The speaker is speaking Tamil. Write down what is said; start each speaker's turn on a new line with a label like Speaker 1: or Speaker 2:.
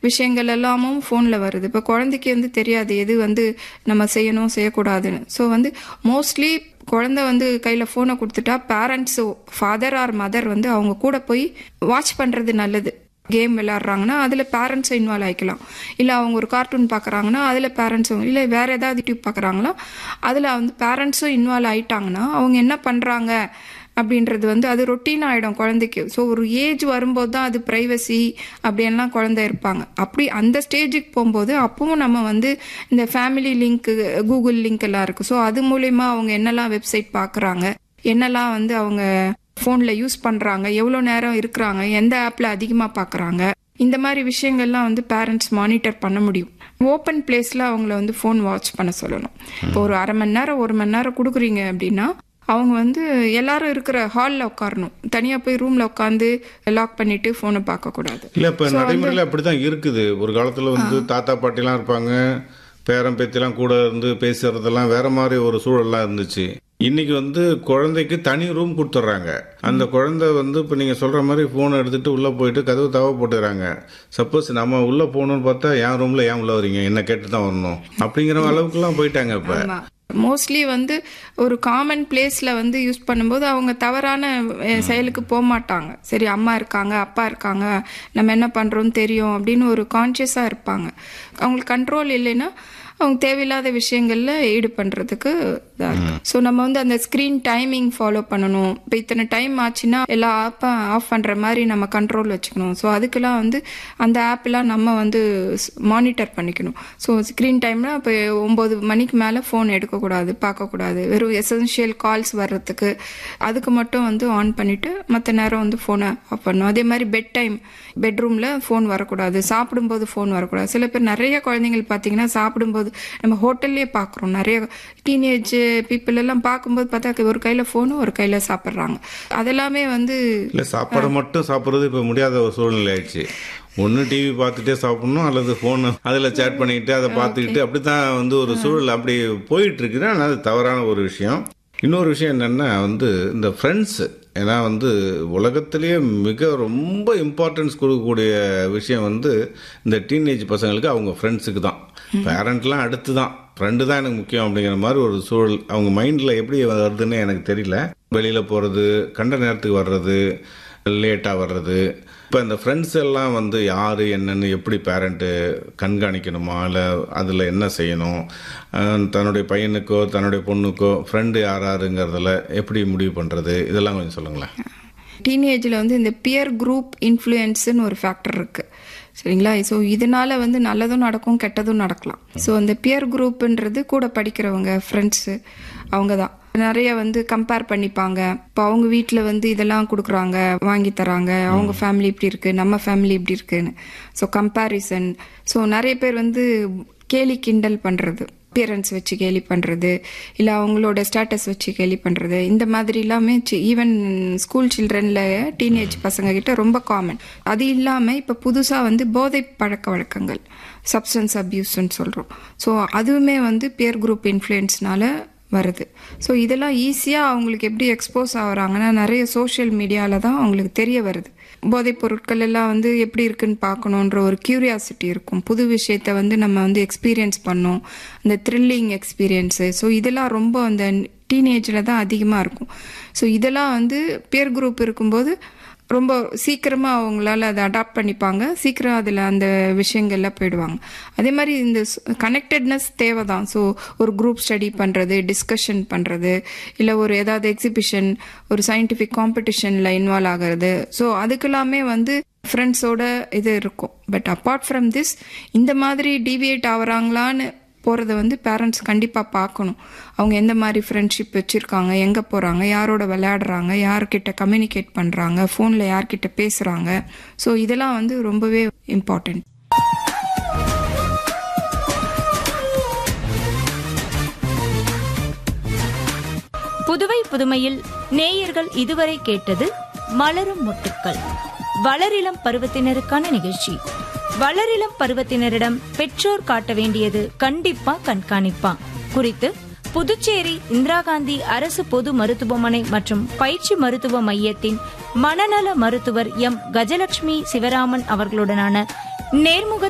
Speaker 1: விஷயங்கள் எல்லாமும் ஃபோனில் வருது இப்போ குழந்தைக்கு வந்து தெரியாது எது வந்து நம்ம செய்யணும் செய்யக்கூடாதுன்னு ஸோ வந்து மோஸ்ட்லி குழந்தை வந்து கையில் ஃபோனை கொடுத்துட்டா பேரண்ட்ஸ் ஃபாதர் ஆர் மதர் வந்து அவங்க கூட போய் வாட்ச் பண்ணுறது நல்லது கேம் விளையாடுறாங்கன்னா அதில் பேரண்ட்ஸும் இன்வால்வ் ஆகிக்கலாம் இல்லை அவங்க ஒரு கார்ட்டூன் பார்க்குறாங்கன்னா அதில் பேரண்ட்ஸும் இல்லை வேறு ஏதாவது யூடியூப் பார்க்குறாங்களா அதில் வந்து பேரண்ட்ஸும் இன்வால்வ் ஆயிட்டாங்கன்னா அவங்க என்ன பண்ணுறாங்க அப்படின்றது வந்து அது ரொட்டீன் ஆகிடும் குழந்தைக்கு ஸோ ஒரு ஏஜ் வரும்போது தான் அது ப்ரைவசி அப்படின்லாம் குழந்தை இருப்பாங்க அப்படி அந்த ஸ்டேஜுக்கு போகும்போது அப்பவும் நம்ம வந்து இந்த ஃபேமிலி லிங்க்கு கூகுள் லிங்க் எல்லாம் இருக்குது ஸோ அது மூலயமா அவங்க என்னெல்லாம் வெப்சைட் பார்க்குறாங்க என்னெல்லாம் வந்து அவங்க ஃபோனில் யூஸ் பண்ணுறாங்க எவ்வளோ நேரம் இருக்கிறாங்க எந்த ஆப்பில் அதிகமாக பார்க்குறாங்க இந்த மாதிரி விஷயங்கள்லாம் வந்து பேரண்ட்ஸ் மானிட்டர் பண்ண முடியும் ஓப்பன் பிளேஸில் அவங்கள வந்து ஃபோன் வாட்ச் பண்ண சொல்லணும் இப்போ ஒரு அரை மணி நேரம் ஒரு மணி நேரம் கொடுக்குறீங்க அப்படின்னா அவங்க வந்து எல்லாரும் இருக்கிற ஹாலில் உட்காரணும் தனியாக போய் ரூமில் உட்காந்து லாக் பண்ணிட்டு ஃபோனை பார்க்கக்கூடாது
Speaker 2: இல்ல இப்ப நடைமுறையில் அப்படிதான் இருக்குது ஒரு காலத்துல வந்து தாத்தா பாட்டிலாம் இருப்பாங்க பேரன் பேத்திலாம் கூட இருந்து பேசுறதெல்லாம் வேற மாதிரி ஒரு சூழல்லாம் இருந்துச்சு இன்னைக்கு வந்து குழந்தைக்கு தனி ரூம் கொடுத்துட்றாங்க அந்த குழந்தை வந்து இப்போ நீங்கள் சொல்கிற மாதிரி ஃபோனை எடுத்துட்டு உள்ளே போயிட்டு கதவு தவ போட்டுக்கிறாங்க சப்போஸ் நம்ம உள்ளே போகணும்னு பார்த்தா என் ரூமில் ஏன் உள்ள வரீங்க என்ன கேட்டு தான் வரணும் அப்படிங்கிற அளவுக்குலாம் போயிட்டாங்க இப்போ
Speaker 1: மோஸ்ட்லி வந்து ஒரு காமன் பிளேஸில் வந்து யூஸ் பண்ணும்போது அவங்க தவறான அஹ், செயலுக்கு போக மாட்டாங்க சரி அம்மா இருக்காங்க அப்பா இருக்காங்க நம்ம என்ன பண்ணுறோம்னு தெரியும் அப்படின்னு ஒரு கான்ஷியஸாக இருப்பாங்க அவங்களுக்கு கண்ட்ரோல் இல்லைன்னா அவங்க தேவையில்லாத விஷயங்கள்ல ஈடு பண்ணுறதுக்கு இதாக இருக்கும் ஸோ நம்ம வந்து அந்த ஸ்க்ரீன் டைமிங் ஃபாலோ பண்ணணும் இப்போ இத்தனை டைம் ஆச்சுன்னா எல்லா ஆப்பை ஆஃப் பண்ணுற மாதிரி நம்ம கண்ட்ரோல் வச்சுக்கணும் ஸோ அதுக்கெல்லாம் வந்து அந்த ஆப்பெல்லாம் நம்ம வந்து மானிட்டர் பண்ணிக்கணும் ஸோ ஸ்க்ரீன் டைம்னா இப்போ ஒம்பது மணிக்கு மேலே ஃபோன் எடுக்கக்கூடாது பார்க்கக்கூடாது வெறும் எசென்ஷியல் கால்ஸ் வர்றதுக்கு அதுக்கு மட்டும் வந்து ஆன் பண்ணிட்டு மற்ற நேரம் வந்து ஃபோனை ஆஃப் பண்ணணும் அதே மாதிரி பெட் டைம் பெட்ரூமில் ஃபோன் வரக்கூடாது சாப்பிடும்போது ஃபோன் வரக்கூடாது சில பேர் நிறைய குழந்தைங்கள் பார்த்தீங்கன்னா சாப்பிடும்போது நம்ம ஹோட்டல்லே பார்க்குறோம் நிறைய டீனேஜ் பீப்புள் எல்லாம் பார்க்கும்போது பார்த்தா ஒரு கையில் ஃபோனும் ஒரு கையில் சாப்பிட்றாங்க அதெல்லாமே வந்து
Speaker 2: இல்லை சாப்பாடு மட்டும் சாப்பிட்றது இப்போ முடியாத ஒரு சூழ்நிலை ஆயிடுச்சு ஒன்று டிவி பார்த்துட்டே சாப்பிடணும் அல்லது ஃபோன் அதில் சேட் பண்ணிக்கிட்டு அதை பார்த்துக்கிட்டு அப்படி தான் வந்து ஒரு சூழல் அப்படி போயிட்டு இருக்குது ஆனால் அது தவறான ஒரு விஷயம் இன்னொரு விஷயம் என்னென்னா வந்து இந்த ஃப்ரெண்ட்ஸு ஏன்னா வந்து உலகத்திலேயே மிக ரொம்ப இம்பார்ட்டன்ஸ் கொடுக்கக்கூடிய விஷயம் வந்து இந்த டீனேஜ் பசங்களுக்கு அவங்க ஃப்ரெண்ட்ஸுக்கு தான் பேரண்ட்லாம் அடுத்து தான் ஃப்ரெண்டு தான் எனக்கு முக்கியம் அப்படிங்கிற மாதிரி ஒரு சூழல் அவங்க மைண்டில் எப்படி வருதுன்னு எனக்கு தெரியல வெளியில் போகிறது கண்ட நேரத்துக்கு வர்றது லேட்டாக வர்றது இப்போ இந்த ஃப்ரெண்ட்ஸ் எல்லாம் வந்து யார் என்னன்னு எப்படி பேரண்ட்டு கண்காணிக்கணுமா இல்லை அதில் என்ன செய்யணும் அஹ் தன்னுடைய பையனுக்கோ தன்னுடைய பொண்ணுக்கோ ஃப்ரெண்டு யார் யாருங்கிறதுல எப்படி முடிவு பண்ணுறது இதெல்லாம் கொஞ்சம் சொல்லுங்களேன்
Speaker 1: டீனேஜில் வந்து இந்த பியர் குரூப் இன்ஃப்ளூயன்ஸ்னு ஒரு ஃபேக்டர் இருக்கு சரிங்களா ஸோ இதனால வந்து நல்லதும் நடக்கும் கெட்டதும் நடக்கலாம் ஸோ அந்த பியர் குரூப்ன்றது கூட படிக்கிறவங்க ஃப்ரெண்ட்ஸு அவங்க தான் நிறைய வந்து கம்பேர் பண்ணிப்பாங்க இப்போ அவங்க வீட்டில் வந்து இதெல்லாம் கொடுக்குறாங்க வாங்கி தராங்க அவங்க ஃபேமிலி இப்படி இருக்கு நம்ம ஃபேமிலி இப்படி இருக்குன்னு ஸோ கம்பேரிசன் ஸோ நிறைய பேர் வந்து கேலி கிண்டல் பண்ணுறது பேரண்ட்ஸ் வச்சு கேலி பண்ணுறது இல்லை அவங்களோட ஸ்டேட்டஸ் வச்சு கேலி பண்ணுறது இந்த மாதிரி எல்லாமே ஈவன் ஸ்கூல் சில்ட்ரனில் டீனேஜ் பசங்க கிட்ட ரொம்ப காமன் அது இல்லாமல் இப்போ புதுசாக வந்து போதை பழக்க வழக்கங்கள் சப்ஸ்டன்ஸ் அப்யூஸ்ன்னு சொல்கிறோம் ஸோ அதுவுமே வந்து பியர் குரூப் இன்ஃப்ளூயன்ஸ்னால வருது ஸோ இதெல்லாம் ஈஸியாக அவங்களுக்கு எப்படி எக்ஸ்போஸ் ஆகுறாங்கன்னா நிறைய சோஷியல் மீடியாவில் தான் அவங்களுக்கு தெரிய வருது போதைப் பொருட்கள் எல்லாம் வந்து எப்படி இருக்குன்னு பார்க்கணுன்ற ஒரு கியூரியாசிட்டி இருக்கும் புது விஷயத்த வந்து நம்ம வந்து எக்ஸ்பீரியன்ஸ் பண்ணோம் அந்த த்ரில்லிங் எக்ஸ்பீரியன்ஸு ஸோ இதெல்லாம் ரொம்ப அந்த டீனேஜில் தான் அதிகமாக இருக்கும் ஸோ இதெல்லாம் வந்து பியர் குரூப் இருக்கும்போது ரொம்ப சீக்கிரமாக அவங்களால அதை அடாப்ட் பண்ணிப்பாங்க சீக்கிரம் அதில் அந்த விஷயங்கள்ல போயிடுவாங்க அதே மாதிரி இந்த கனெக்டட்னஸ் தேவை தான் ஸோ ஒரு குரூப் ஸ்டடி பண்ணுறது டிஸ்கஷன் பண்ணுறது இல்லை ஒரு ஏதாவது எக்ஸிபிஷன் ஒரு சயின்டிஃபிக் காம்படிஷனில் இன்வால்வ் ஆகிறது ஸோ அதுக்கெல்லாமே வந்து ஃப்ரெண்ட்ஸோட இது இருக்கும் பட் அப்பார்ட் ஃப்ரம் திஸ் இந்த மாதிரி டிவியேட் ஆகுறாங்களான்னு போகிறத வந்து பேரண்ட்ஸ் கண்டிப்பாக பார்க்கணும் அவங்க எந்த மாதிரி ஃப்ரெண்ட்ஷிப் வச்சுருக்காங்க எங்கே போகிறாங்க யாரோட விளையாடுறாங்க யார்கிட்ட கம்யூனிகேட் பண்ணுறாங்க ஃபோனில் யார்கிட்ட பேசுகிறாங்க ஸோ இதெல்லாம் வந்து ரொம்பவே இம்பார்ட்டன்ட்
Speaker 3: புதுவை புதுமையில் நேயர்கள் இதுவரை கேட்டது மலரும் மொட்டுக்கள் வளரிளம் பருவத்தினருக்கான நிகழ்ச்சி வளரிளம் பருவத்தினரிடம் பெற்றோர் காட்ட வேண்டியது கண்டிப்பா கண்காணிப்பா குறித்து புதுச்சேரி இந்திரா காந்தி அரசு பொது மருத்துவமனை மற்றும் பயிற்சி மருத்துவ மையத்தின் மனநல மருத்துவர் எம் கஜலட்சுமி சிவராமன் அவர்களுடனான நேர்முக